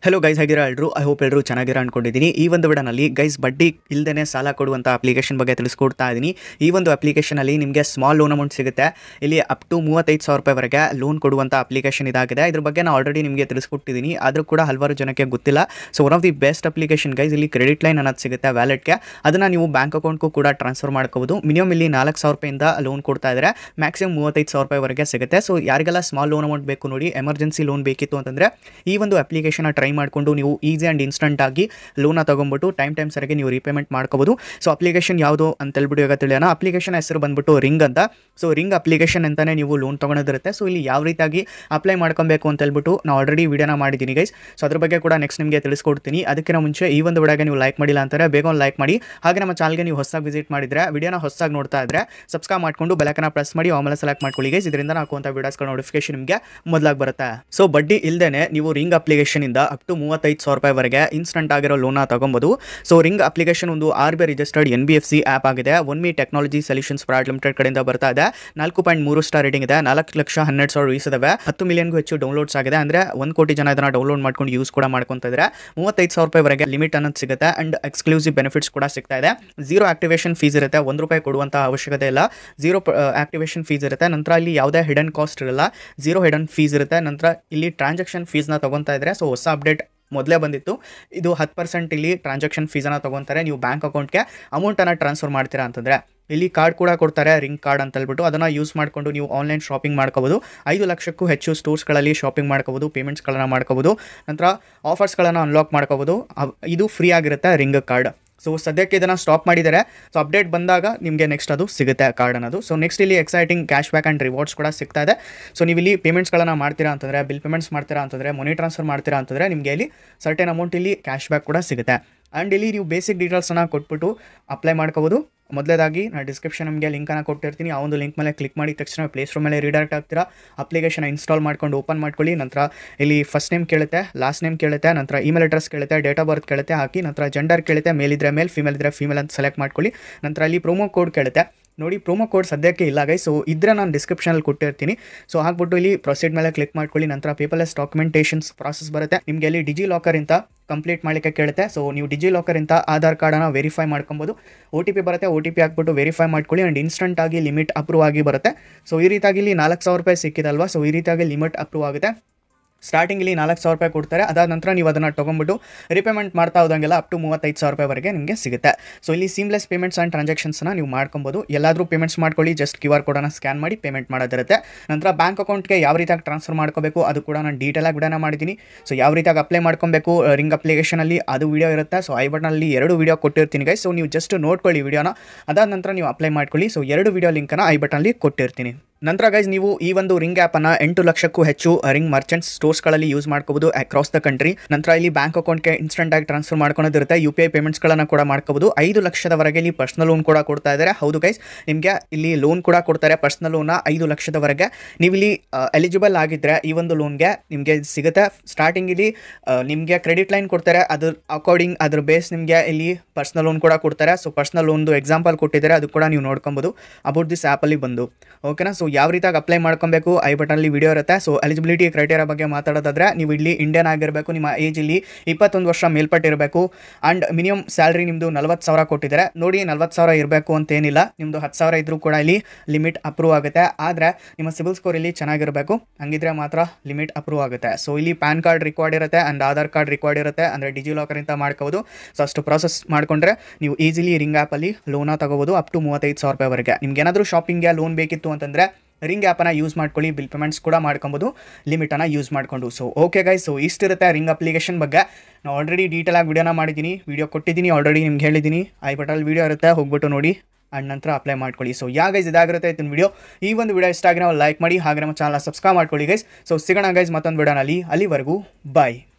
hello guys ಆಗಿರೋ ಎಲ್ಲರೂ I hope ಎಲ್ಲರೂ ಚೆನ್ನಾಗಿರೋ ಅನ್ಕೊಂಡಿದ್ದೀನಿ ಈ ಒಂದು ವಿಡನಲ್ಲಿ ಗೈಸ್ ಬಡ್ಡಿ ಇಲ್ದೇ ಸಾಲ ಕೊಡುವಂಥ ಅಪ್ಲಿಕೇಶನ್ ಬಗ್ಗೆ ತಿಳಿಸ್ಕೊಡ್ತಾ ಇದ್ದೀನಿ ಈ ಒಂದು ಅಪ್ಲಿಕೇಶನಲ್ಲಿ ನಿಮಗೆ ಸ್ಮಾಲ್ ಲೋನ್ ಅಮೌಂಟ್ ಸಿಗುತ್ತೆ ಇಲ್ಲಿ ಅಪ್ ಟು ಮೂವತ್ತೈದು ಸಾವಿರ ರೂಪಾಯಿವರೆಗೆ ಲೋನ್ ಕೊಡುವಂಥ ಅಪ್ಲಿಕೇಶನ್ ಇದಾಗಿದೆ ಇದ್ರ ಬಗ್ಗೆ ನಾನು ಆಲ್ರೆಡಿ ನಿಮಗೆ ತಿಳಿಸ್ಕೊಟ್ಟಿದ್ದೀನಿ ಆದರೂ ಕೂಡ ಹಲವಾರು ಜನಕ್ಕೆ ಗೊತ್ತಿಲ್ಲ so one of the best application guys ಇಲ್ಲಿ ಕ್ರೆಡಿಟ್ ಲೈನ್ ಅನ್ನೋದು ಸಿಗುತ್ತೆ ವ್ಯಾಲೆಟ್ಗೆ ಅದನ್ನು ನೀವು ಬ್ಯಾಂಕ್ ಅಕೌಂಟ್ಗೂ ಕೂಡ ಟ್ರಾನ್ಸ್ಫರ್ ಮಾಡ್ಕೋಬೋದು ಮಿನಿಮಮ್ ಇಲ್ಲಿ ನಾಲ್ಕು ಸಾವಿರ ರೂಪಾಯಿಂದ ಲೋನ್ ಕೊಡ್ತಾ ಇದ್ದಾರೆ ಮ್ಯಾಕ್ಸಿಮಮ್ ಮೂವತ್ತೈದು ಸಾವಿರ ರೂಪಾಯಿವರೆಗೆ ಸಿಗುತ್ತೆ ಸೊ ಯಾರಿಗೆಲ್ಲ ಸ್ಮಾಲ್ ಲೋನ್ ಅಮೌಂಟ್ ಬೇಕು ನೋಡಿ ಎಮರ್ಜೆನ್ಸಿ ಲೋನ್ ಬೇಕಿತ್ತು ಅಂತಂದರೆ ಈ ಒಂದು ಅಪ್ಲಿಕೇಶನ್ ಟ್ರೈ ಮಾಡಿಕೊಂಡು ನೀವು ಈಸಿ ಆ್ಯಂಡ್ ಇನ್ಸ್ಟಂಟ್ ಆಗಿ ಲೋನ ತೊಗೊಂಬಿಟ್ಟು ಟೈಮ್ ಟೈಮ್ ಸರಿಗೆ ನೀವು ರೀಪೇಮೆಂಟ್ ಮಾಡ್ಕೋಬೋದು ಸೊ ಅಪ್ಲಿಕೇಶನ್ ಯಾವುದು ಅಂತ ಹೇಳ್ಬಿಟ್ಟು ಇವಾಗ ತಿಳಿಯೋಣ ಅಪ್ಲಿಕೇಶನ್ ಹೆಸರು ಬಂದ್ಬಿಟ್ಟು ರಿಂಗ್ ಅಂತ ಸೊ ರಿಂಗ್ ಅಪ್ಲಿಕೇಶನ್ ಅಂತಾನೆ ನೀವು ಲೋನ್ ತೊಗೊಳೋದಿರುತ್ತೆ ಸೊ ಇಲ್ಲಿ ಯಾವ ರೀತಿಯಾಗಿ ಅಪ್ಲೈ ಮಾಡ್ಕೊಬೇಕು ಅಂತ ಹೇಳ್ಬಿಟ್ಟು ನಾನು ಆಲ್ರೆಡಿ ವಿಡಿಯೋನ ಮಾಡಿದ್ದೀನಿ ಗೈಸ್ ಸೊ ಅದ್ರ ಬಗ್ಗೆ ಕೂಡ ನೆಕ್ಸ್ಟ್ ನಿಮಗೆ ತಿಳಿಸ್ಕೊಡ್ತೀನಿ ಅದಕ್ಕಿಂತ ಮುಂಚೆ ಈ ಒಂದು ವಿಡಿಯೋಗೆ ನೀವು ಲೈಕ್ ಮಾಡಿಲ್ಲ ಅಂತಾರೆ ಬೇಗ ಒಂದು ಲೈಕ್ ಮಾಡಿ ಹಾಗೆ ನಮ್ಮ ಚಾನಲ್ಗೆ ನೀವು ಹೊಸದಾಗಿ ವಿಸಿಟ್ ಮಾಡಿದ್ರೆ ವಿಡಿಯೋನ ಹೊಸದಾಗಿ ನೋಡ್ತಾ ಇದ್ರೆ ಸಬ್ಸ್ಕ್ರೈಬ್ ಮಾಡ್ಕೊಂಡು ಬೆಲಕನ್ನ ಪ್ರೆಸ್ ಮಾಡಿ ಆಮೇಲೆ ಸೆಲೆಕ್ಟ್ ಮಾಡ್ಕೊಳ್ಳಿ ಗೈಸ್ ಇದರಿಂದ ನಾವು ಹಾಕುವಂಥ ವಿಡಿಯೋಸ್ಗಳ ನೋಟಿಫಿಕೇಶನ್ ನಿಮಗೆ ಮೊದಲಾಗಿ ಬರುತ್ತೆ ಸೊ ಬಡ್ಡಿ ಇಲ್ದೇನೆ ನೀವು ರಿಂಗ್ ಅಪ್ಲಿಕೇಶನ್ ಇಂದ ಅಪ್ ಟು ಮೂವತ್ತೈದು ಸಾವಿರ ರೂಪಾಯಿವರೆಗೆ ಇನ್ಸ್ಟಂಟ್ ಆಗಿರೋ ಲೋನ ತಗೊಬೋದು ಸೊ ರಿಂಗ್ ಅಪ್ಲಿಕೇಶನ್ ಒಂದು R B registered N B F C app ಆಗಿದೆ One Mi technology solutions private limited ಕಡೆಯಿಂದ ಬರ್ತಾ ಇದೆ ನಾಲ್ಕು ಪಾಯಿಂಟ್ ಮೂರು ಸ್ಟಾರ್ ರೇಟಿಂಗ್ ಇದೆ ನಾಲ್ಕು ಲಕ್ಷ ಹನ್ನೆರಡು ಸಾವಿರ ವ್ಯೂಸ್ ಇದಾವೆ ಹತ್ತು ಮಿಲಿಯನ್ಗೂ ಹೆಚ್ಚು ಡೌನ್ಲೋಡ್ಸ್ ಆಗಿದೆ ಅಂದ್ರೆ ಒಂದು ಕೋಟಿ ಜನ ಇದನ್ನ ಡೌನ್ಲೋಡ್ ಮಾಡ್ಕೊಂಡು ಯೂಸ್ ಕೂಡ ಮಾಡ್ಕೊಂತ ಇದ್ದಾರೆ ಮೂವತ್ತೈದು ಸಾವಿರ ರೂಪಾಯಿವರೆಗೆ ಲಿಮಿಟ್ ಅನ್ನೋದು ಸಿಗುತ್ತೆ ಅಂಡ್ ಎಕ್ಸ್ಕ್ಲೂಸಿವ್ ಬೆನಿಫಿಟ್ಸ್ ಕೂಡ ಸಿಗ್ತಾ ಇದೆ ಜೀರೋ ಆಕ್ಟಿವೇಶನ್ ಫೀಸ್ ಇರುತ್ತೆ ಒಂದು ರೂಪಾಯಿ ಕೊಡುವಂಥ ಅವಶ್ಯಕತೆ ಇಲ್ಲ ಜೀರೋ ಆಕ್ಟಿವೇಶನ್ ಫೀಸ್ ಇರುತ್ತೆ ನಂತರ ಇಲ್ಲಿ ಯಾವುದೇ ಹಿಡನ್ ಕಾಸ್ಟ್ ಇರಲ್ಲ ಜೀರೋ ಹಿಡನ್ ಫೀಸ್ ಇರುತ್ತೆ ನಂತರ ಇಲ್ಲಿ ಟ್ರಾನ್ಸಾಕ್ಷನ್ ಫೀಸ್ನ ತಗೊತಾ ಇದ್ದಾರೆ ಸೊ ಹೊಸ ಅಪ್ಡೇಟ್ ಮೊದಲೇ ಬಂದಿತ್ತು ಇದು ಹತ್ತು ಪರ್ಸೆಂಟ್ ಇಲ್ಲಿ ಟ್ರಾನ್ಸಾಕ್ಷನ್ ಫೀಸನ್ನು ತೊಗೊತಾರೆ ನೀವು ಬ್ಯಾಂಕ್ ಅಕೌಂಟ್ಗೆ ಅಮೌಂಟನ್ನು ಟ್ರಾನ್ಸ್ಫರ್ ಮಾಡ್ತೀರಾ ಅಂತಂದರೆ ಇಲ್ಲಿ ಕಾರ್ಡ್ ಕೂಡ ಕೊಡ್ತಾರೆ ರಿಂಗ್ ಕಾರ್ಡ್ ಅಂತ ಹೇಳ್ಬಿಟ್ಟು ಅದನ್ನು ಯೂಸ್ ಮಾಡಿಕೊಂಡು ನೀವು ಆನ್ಲೈನ್ ಶಾಪಿಂಗ್ ಮಾಡ್ಕೋಬೋದು ಐದು ಲಕ್ಷಕ್ಕೂ ಹೆಚ್ಚು ಸ್ಟೋರ್ಸ್ಗಳಲ್ಲಿ ಶಾಪಿಂಗ್ ಮಾಡ್ಕೋಬೋದು ಪೇಮೆಂಟ್ಸ್ಗಳನ್ನು ಮಾಡ್ಕೋಬೋದು ನಂತರ ಆಫರ್ಸ್ಗಳನ್ನು ಅನ್ಲಾಕ್ ಮಾಡ್ಕೋಬೋದು ಅವ್- ಇದು ಫ್ರೀ ಆಗಿರುತ್ತೆ ರಿಂಗ್ ಕಾರ್ಡ್ ಸೊ ಸದ್ಯಕ್ಕೆ ಇದನ್ನು ಸ್ಟಾಪ್ ಮಾಡಿದ್ದಾರೆ ಸೊ ಅಪ್ಡೇಟ್ ಬಂದಾಗ ನಿಮಗೆ ನೆಕ್ಸ್ಟ್ ಅದು ಸಿಗುತ್ತೆ ಕಾರ್ಡ್ ಅನ್ನೋದು ಸೊ ನೆಕ್ಸ್ಟ್ ಇಲ್ಲಿ exciting cashback and rewards ಕೂಡ ಸಿಗ್ತಾ ಇದೆ ಸೊ ನೀವು ಇಲ್ಲಿ ಪೇಮೆಂಟ್ಸ್ಗಳನ್ನು ಮಾಡ್ತೀರಾ ಅಂತಂದರೆ ಬಿಲ್ ಪೇಮೆಂಟ್ಸ್ ಮಾಡ್ತೀರಾ ಅಂತಂದರೆ ಮನಿ ಟ್ರಾನ್ಸ್ಫರ್ ಮಾಡ್ತೀರಾ ಅಂತಂದರೆ ನಿಮಗೆ ಇಲ್ಲಿ ಸರ್ಟೆನ್ ಅಮೌಂಟ್ ಇಲ್ಲಿ ಕ್ಯಾಶ್ ಬ್ಯಾಕ್ ಕೂಡ ಸಿಗುತ್ತೆ ಆ್ಯಂಡ್ ಇಲ್ಲಿ ನೀವು ಬೇಸಿಕ್ ಡೀಟೇಲ್ಸನ್ನು ಕೊಟ್ಬಿಟ್ಟು ಅಪ್ಲೈ ಮಾಡ್ಕೋಬೋದು ಮೊದಲೇದಾಗಿ ನಾನು ಡಿಸ್ಕ್ರಿಪ್ಷನ್ ನಿಮಗೆ ಲಿಂಕನ್ನು ಕೊಟ್ಟಿರ್ತೀನಿ ಆ ಒಂದು ಲಿಂಕ್ ಮೇಲೆ ಕ್ಲಿಕ್ ಮಾಡಿದ ತಕ್ಷಣ ಪ್ಲೇಸ್ಟೋರ್ ಮೇಲೆ ರೀಡೈರೆಕ್ಟ್ ಆಗ್ತೀರಾ ಅಪ್ಲಿಕೇಶನ್ ಇನ್ಸ್ಟಾಲ್ ಮಾಡ್ಕೊಂಡು ಓಪನ್ ಮಾಡ್ಕೊಳ್ಳಿ ನಂತರ ಇಲ್ಲಿ ಫಸ್ಟ್ ನೇಮ್ ಕೇಳುತ್ತೆ ಲಾಸ್ಟ್ ನೇಮ್ ಕೇಳುತ್ತೆ ನಂತರ ಇಮೇಲ್ ಅಡ್ರೆಸ್ ಕೇಳುತ್ತೆ ಡೇಟ್ ಆಫ್ ಬರ್ತ್ ಕೇಳುತ್ತೆ ಹಾಕಿ ನಂತರ ಜೆಂಡರ್ ಕೇಳುತ್ತೆ ಮೇಲಿದ್ರೆ ಮೇಲ್ ಫಿಮೇಲ್ ಇದ್ರೆ ಫಿಮೇಲ್ ಅಂತ ಸೆಲೆಕ್ಟ್ ಮಾಡ್ಕೊಳ್ಳಿ ನಂತರ ಇಲ್ಲಿ ಪ್ರೊಮೋ ಕೋಡ್ ಕೇಳುತ್ತೆ ನೋಡಿ ಪ್ರೊಮೋ ಕೋಡ್ ಸದ್ಯಕ್ಕೆ ಇಲ್ಲ ಗೈ ಸೊ ಇದ್ರೆ ನಾನು ಡಿಸ್ಕ್ರಿಪ್ಷನಲ್ಲಿ ಕೊಟ್ಟಿರ್ತೀನಿ ಸೊ ಹಾಕ್ಬಿಟ್ಟು ಇಲ್ಲಿ ಪ್ರೊಸೀಡ್ ಮೇಲೆ ಕ್ಲಿಕ್ ಮಾಡ್ಕೊಳ್ಳಿ ನಂತರ ಪೇಪರ್ಲೆಸ್ ಡಾಕ್ಯುಮೆಂಟೇಷನ್ಸ್ ಪ್ರಾಸೆಸ್ ಬರುತ್ತೆ ನಿಮಗೆ ಅಲ್ಲಿ ಡಿಜಿ ಲಾಕರ್ ಇಂತ ಕಂಪ್ಲೀಟ್ ಮಾಡಲಿಕ್ಕೆ ಕೇಳುತ್ತೆ ಸೊ ನೀವು ಡಿಜಿ ಲಾಕರ್ ಇಂತ ಆಧಾರ್ ಕಾರ್ಡನ್ನು ವೆರಿಫೈ ಮಾಡ್ಕೊಬೋದು ಒ ಟಿ ಪಿ ಬರುತ್ತೆ ಒ ಟಿ ಪಿ ಹಾಕ್ಬಿಟ್ಟು ವೆರಿಫೈ ಮಾಡ್ಕೊಳ್ಳಿ ಆ್ಯಂಡ್ ಇನ್ಸ್ಟಂಟ್ ಆಗಿ ಲಿಮಿಟ್ ಅಪ್ರೂವ್ ಆಗಿ ಬರುತ್ತೆ ಸೊ ಈ ರೀತಿಯಾಗಿ ಇಲ್ಲಿ ನಾಲ್ಕು ಸಾವಿರ ರೂಪಾಯಿ ಸಿಕ್ಕಿದಲ್ವಾ ಸೊ ಈ ರೀತಿಯಾಗಿ ಲಿಮಿಟ್ ಅಪ್ರೂವ್ ಆಗುತ್ತೆ ಸ್ಟಾರ್ಟಿಂಗ್ ಇಲ್ಲಿ ನಾಲ್ಕು ಸಾವಿರ ರೂಪಾಯಿ ಕೊಡ್ತಾರೆ ಅದಾದ ನಂತರ ನೀವು ಅದನ್ನು ತೊಗೊಂಬಿಟ್ಟು ರಿಪೇಮೆಂಟ್ ಮಾಡ್ತಾ ಹೋದಂಗೆಲ್ಲ ಅಪ್ ಟು ಮೂವತ್ತೈದು ಸಾವಿರ ರೂಪಾಯಿವರೆಗೆ ನಿಮಗೆ ಸಿಗುತ್ತೆ ಸೊ ಇಲ್ಲಿ ಸೀಮ್ಲೆಸ್ ಪೇಮೆಂಟ್ಸ್ ಆ್ಯಂಡ್ ಟ್ರಾನ್ಸಾಕ್ಷನ್ಸ್ನ ನೀವು ಮಾಡ್ಕೊಬೋದು ಎಲ್ಲಾದರೂ ಪೇಮೆಂಟ್ಸ್ ಮಾಡ್ಕೊಳ್ಳಿ ಜಸ್ಟ್ ಕ್ಯೂ ಆರ್ ಕೋಡನ್ನು ಸ್ಕ್ಯಾನ್ ಮಾಡಿ ಪೇಮೆಂಟ್ ಮಾಡೋದಿರುತ್ತೆ ನಂತರ ಬ್ಯಾಂಕ್ ಅಕೌಂಟ್ಗೆ ಯಾವ ರೀತಿಯಾಗಿ ಟ್ರಾನ್ಸ್ಫರ್ ಮಾಡ್ಕೋಬೇಕು ಅದು ಕೂಡ ನಾನು ಡೀಟೇಲಾಗಿ ವಿಡಿಯೋನ ಮಾಡಿದ್ದೀನಿ ಸೊ ಯಾವ ರೀತಿಯಾಗಿ ಅಪ್ಲೈ ಮಾಡ್ಕೊಬೇಕು ರಿಂಗ್ ಅಪ್ಲಿಕೇಶನಲ್ಲಿ ಅದು ವಿಡಿಯೋ ಇರುತ್ತೆ ಸೊ ಐ ಬಟನಲ್ಲಿ ಎರಡು ವಿಡಿಯೋ ಕೊಟ್ಟಿರ್ತೀನಿ ಗೈಸ್ ಸೊ ನೀವು ಜಸ್ಟ್ ನೋಡ್ಕೊಳ್ಳಿ ವಿಡಿಯೋನ ಅದಾದ ನಂತರ ನೀವು ಅಪ್ಲೈ ಮಾಡ್ಕೊಳ್ಳಿ ಸೊ ಎರಡು ವಿಡಿಯೋ ಲಿಂಕನ್ನು ಐ ಬಟನಲ್ಲಿ ಕೊಟ್ಟಿರ್ತೀನಿ ನಂತರ ಗೈಸ್ ನೀವು ಈ ಒಂದು ರಿಂಗ್ ಆ್ಯಪನ್ನು ಎಂಟು ಲಕ್ಷಕ್ಕೂ ಹೆಚ್ಚು ರಿಂಗ್ ಮರ್ಚೆಂಟ್ಸ್ ಸ್ಟೋರ್ಸ್ಗಳಲ್ಲಿ ಯೂಸ್ ಮಾಡ್ಕೋಬಹುದು ಅಕ್ರಾಸ್ ದ ಕಂಟ್ರಿ ನಂತರ ಇಲ್ಲಿ ಬ್ಯಾಂಕ್ ಅಕೌಂಟ್ಗೆ ಇನ್ಸ್ಟೆಂಟ್ ಆಗಿ ಟ್ರಾನ್ಸ್ಫರ್ ಮಾಡ್ಕೊಳೋದಿರುತ್ತೆ ಯು ಪಿ ಐ ಪೇಮೆಂಟ್ಸ್ಗಳನ್ನು ಕೂಡ ಮಾಡ್ಕೋಬಹುದು ಐದು ಲಕ್ಷದವರೆಗೆ ಇಲ್ಲಿ ಪರ್ಸನಲ್ ಲೋನ್ ಕೂಡ ಕೊಡ್ತಾ ಇದ್ದಾರೆ ಹೌದು ಗೈಸ್ ನಿಮಗೆ ಇಲ್ಲಿ ಲೋನ್ ಕೂಡ ಕೊಡ್ತಾರೆ ಪರ್ಸನಲ್ ಲೋನ ಐದು ಲಕ್ಷದವರೆಗೆ ನೀವು ಇಲ್ಲಿ ಎಲಿಜಿಬಲ್ ಆಗಿದ್ದರೆ ಈ ಒಂದು ಲೋನ್ಗೆ ನಿಮಗೆ ಸಿಗುತ್ತೆ ಸ್ಟಾರ್ಟಿಂಗ್ ಇಲ್ಲಿ ನಿಮಗೆ ಕ್ರೆಡಿಟ್ ಲೈನ್ ಕೊಡ್ತಾರೆ ಅದ್ರ ಅಕಾರ್ಡಿಂಗ್ ಅದ್ರ ಬೇಸ್ ನಿಮಗೆ ಇಲ್ಲಿ ಪರ್ಸನಲ್ ಲೋನ್ ಕೂಡ ಕೊಡ್ತಾರೆ ಸೊ ಪರ್ಸನಲ್ ಲೋನ್ದು ಎಕ್ಸಾಂಪಲ್ ಕೊಟ್ಟಿದ್ದಾರೆ ಅದು ಕೂಡ ನೀವು ನೋಡ್ಕೊಬೋದು ಅಬೌಟ್ ದಿಸ್ ಆ್ಯಪಲ್ಲಿ ಬಂದು ಓಕೆನಾ ಸೊ ಯಾವ ರೀತಿಯಾಗಿ ಅಪ್ಲೈ ಮಾಡ್ಕೊಬೇಕು ಐ ಬಟನಲ್ಲಿ ವಿಡಿಯೋ ಇರುತ್ತೆ ಸೊ ಎಲಿಜಿಬಿಲಿಟಿ ಕ್ರೈಟೇರಿಯಾ ಬಗ್ಗೆ ಮಾತಾಡೋದಾದ್ರೆ ನೀವು ಇಲ್ಲಿ ಇಂಡಿಯನ್ ಆಗಿರಬೇಕು ನಿಮ್ಮ ಏಜ್ ಇಲ್ಲಿ ಇಪ್ಪತ್ತೊಂದು ವರ್ಷ ಮೇಲ್ಪಟ್ಟಿರಬೇಕು ಆ್ಯಂಡ್ ಮಿನಿಮಮ್ ಸ್ಯಾಲ್ರಿ ನಿಮ್ಮದು ನಲ್ವತ್ತು ಸಾವಿರ ಕೊಟ್ಟಿದ್ದಾರೆ ನೋಡಿ ನಲ್ವತ್ತು ಸಾವಿರ ಇರಬೇಕು ಅಂತ ಏನಿಲ್ಲ ನಿಮ್ಮದು ಹತ್ತು ಸಾವಿರ ಇದ್ರೂ ಕೂಡ ಇಲ್ಲಿ ಲಿಮಿಟ್ ಅಪ್ರೂವ್ ಆಗುತ್ತೆ ಆದರೆ ನಿಮ್ಮ ಸಿಬಿಲ್ ಸ್ಕೋರ್ ಇಲ್ಲಿ ಚೆನ್ನಾಗಿರಬೇಕು ಹಂಗಿದ್ರೆ ಮಾತ್ರ ಲಿಮಿಟ್ ಅಪ್ರೂವ್ ಆಗುತ್ತೆ ಸೊ ಇಲ್ಲಿ ಪ್ಯಾನ್ ಕಾರ್ಡ್ ರಿಕ್ವೈರ್ಡ್ ಇರುತ್ತೆ ಆ್ಯಂಡ್ ಆಧಾರ್ ಕಾರ್ಡ್ ರಿಕ್ವೈರ್ಡ್ ಇರುತ್ತೆ ಅಂದರೆ ಡಿಜಿ ಲಾಕರ್ ಅಂತ ಮಾಡ್ಕೋಬೋದು ಸೊ ಅಷ್ಟು ಪ್ರಾಸೆಸ್ ಮಾಡಿಕೊಂಡ್ರೆ ನೀವು ಈಸಿಲಿ ರಿಂಗ್ ಆ್ಯಪಲ್ಲಿ ಲೋನ ತಗೋಬೋದು ಅಪ್ ಟು ಮೂವತ್ತೈದು ಸಾವಿರ ರೂಪಾಯಿವರೆಗೆ ನಿಮ್ಗೆ ಏನಾದರೂ ಶಾಪಿಂಗ್ಗೆ ಲೋನ್ ಬೇಕಿತ್ತು ಅಂತಂದರೆ ರಿಂಗ್ ಆ್ಯಪನ್ನು ಯೂಸ್ ಮಾಡ್ಕೊಳ್ಳಿ ಬಿಲ್ ಪೇಮೆಂಟ್ಸ್ ಕೂಡ ಮಾಡ್ಕೊಬೋದು ಲಿಮಿಟನ್ನು ಯೂಸ್ ಮಾಡಿಕೊಂಡು ಸೊ ಓಕೆ ಗೈಸ್ ಸೊ ಇಷ್ಟಿರುತ್ತೆ ರಿಂಗ್ ಅಪ್ಲಿಕೇಶನ್ ಬಗ್ಗೆ ನಾನು ಆಲ್ರೆಡಿ ಡೀಟೇಲಾಗಿ ವಿಡಿಯೋನ ಮಾಡಿದ್ದೀನಿ ವಿಡಿಯೋ ಕೊಟ್ಟಿದ್ದೀನಿ ಆಲ್ರೆಡಿ ನಿಮ್ಗೆ ಹೇಳಿದ್ದೀನಿ ಐ ಬಟಲ್ ವಿಡಿಯೋ ಇರುತ್ತೆ ಹೋಗ್ಬಿಟ್ಟು ನೋಡಿ ಆ್ಯಂಡ್ ನಂತರ ಅಪ್ಲೈ ಮಾಡ್ಕೊಳ್ಳಿ ಸೊ ಯಾ ಗೈಸ್ ಇದಾಗಿರುತ್ತೆ ಇತ್ತಿನ ವಿಡಿಯೋ ಈ ಒಂದು ವಿಡಿಯೋ ಇಷ್ಟ ಆಗಿ ನಾವು ಲೈಕ್ ಮಾಡಿ ಹಾಗೆ ನಮ್ಮ ಚಾನಲ್ ಸಬ್ಸ್ಕ್ರೈಬ್ ಮಾಡ್ಕೊಳ್ಳಿ ಗೈಸ್ ಸೊ ಸಿಗೋಣ ಗೈಸ್ ಮತ್ತೊಂದು ವಿಡಿಯೋನಲ್ಲಿ ಅಲ್ಲಿವರೆಗೂ ಬಾಯ್